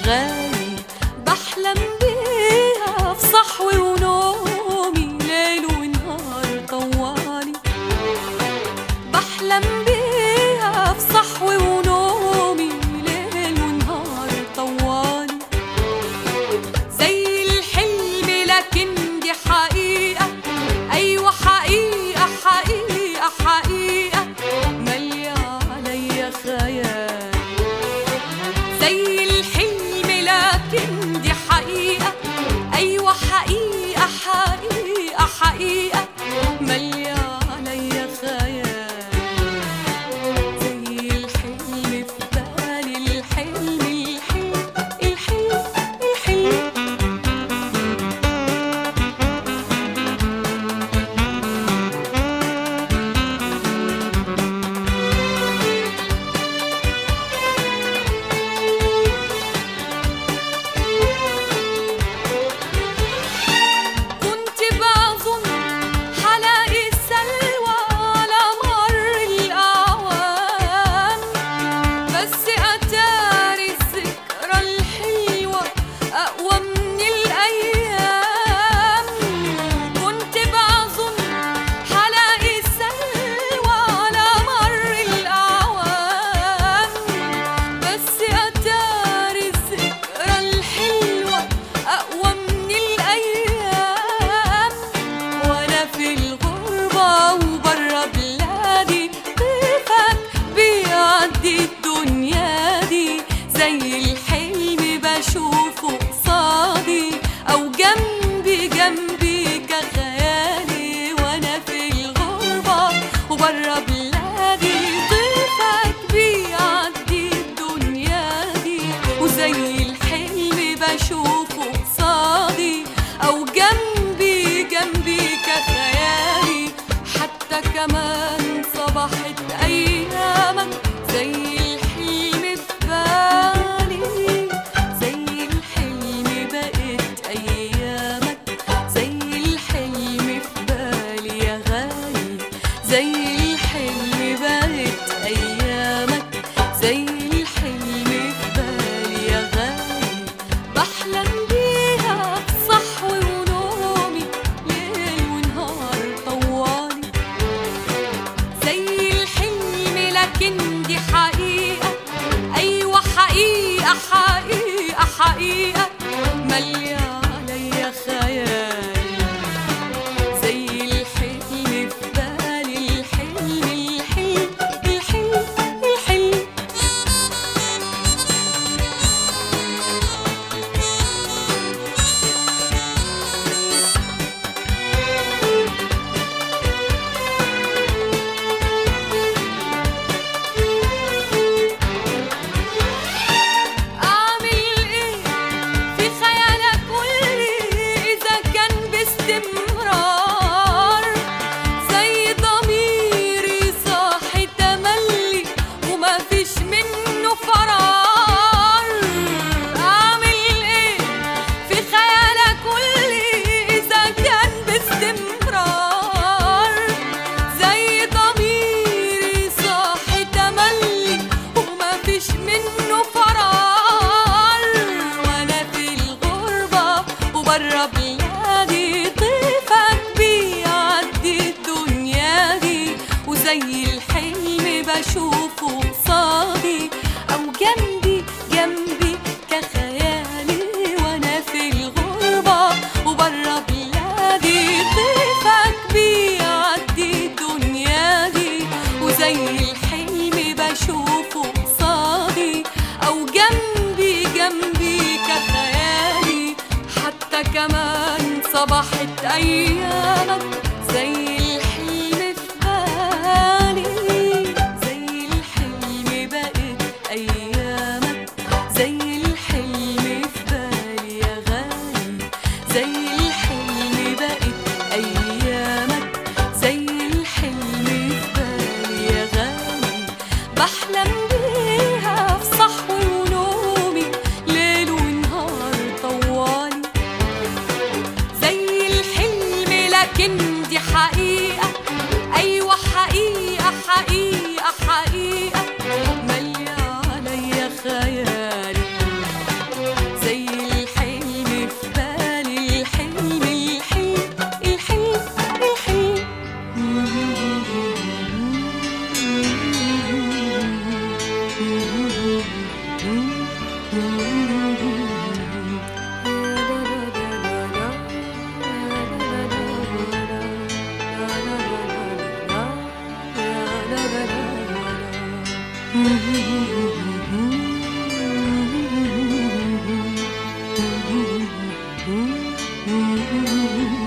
غالي بحلم بيها في صحوي ونومي ليل ونهار طوالي بحلم بيها في صحوي ونومي ليل ونهار طوالي زي الحلم لكن دي حقيقة أيوة حقيقة حقيقة حقيقة مالية عليا خيال زي الحلم لكن دي حقيقة أيوة حقيقة حقيقة حقيقة مالية عليا خيال زي الحلم في بالي الحلم الحلم الحلم الحلم كنت بظن حلاقي السلوى على مر الأعوام بس أتاري الذكرى الحلوة أقوى من الأيام كنت بظن حلاقي السلوى على مر الأعوام بس أتاري الذكرى الحلوة أقوى من الأيام وأنا في الغربة وبرا بلادي ضيفك بيعدي الدنيا دي زي الحلم بشوفه قصادي أو جنبي جنبي كخيالي وأنا في الغربة وبرا بلادي ضيفك بيعدي الدنيا دي وزي الحلم بشوفه قصادي أو جنبي جنبي كخيالي حتى كمان صبحت أيامك زي الحلم في بالي زي الحلم بقت أيامك زي الحلم في بالي يا غالي زي الحلم بقت أيامك زي الحلم في بالي يا غالي بحلم بيها في صحوي ونومي ليل ونهار طوالي زي الحلم لكن دي حقيقة أيوة حقيقة حقيقة حقيقة مالية عليا خيال زي الحلم في بالي الحلم الحلم الحلم الحلم أعمل إيه في خيالك قولي إذا كان باستمرار زي ضميري صاحي تملي وما فيش منه فرار أعمل إيه في خيالك قولي إذا كان باستمرار زي ضميري صاحي تملي وما فيش منه فرار وانا في الغربة وبرا بلادي ضيفك بيعدي الدنيا دي وزي الحلم بشوفه قصادي او جنبي جنبي كخيالي وانا في الغربة وبرا بلادي ضيفك بيعدي الدنيا دي وزي الحلم بشوفه قصادي او جنبي جنبي كخيالي حتى كمان صبحت ايامك زي الحلم في بالي زي الحلم بقت ايامك زي الحلم في بالي يا غالي زي الحلم بقت ايامك زي الحلم في بالي يا غالي بحلم بيها في صحوي ونومي ليل ونهار طوالي زي الحلم لكن دي حقيقة أيوة حقيقة حقيقة حقيقة مالية عليا خيالي Mm-hmm.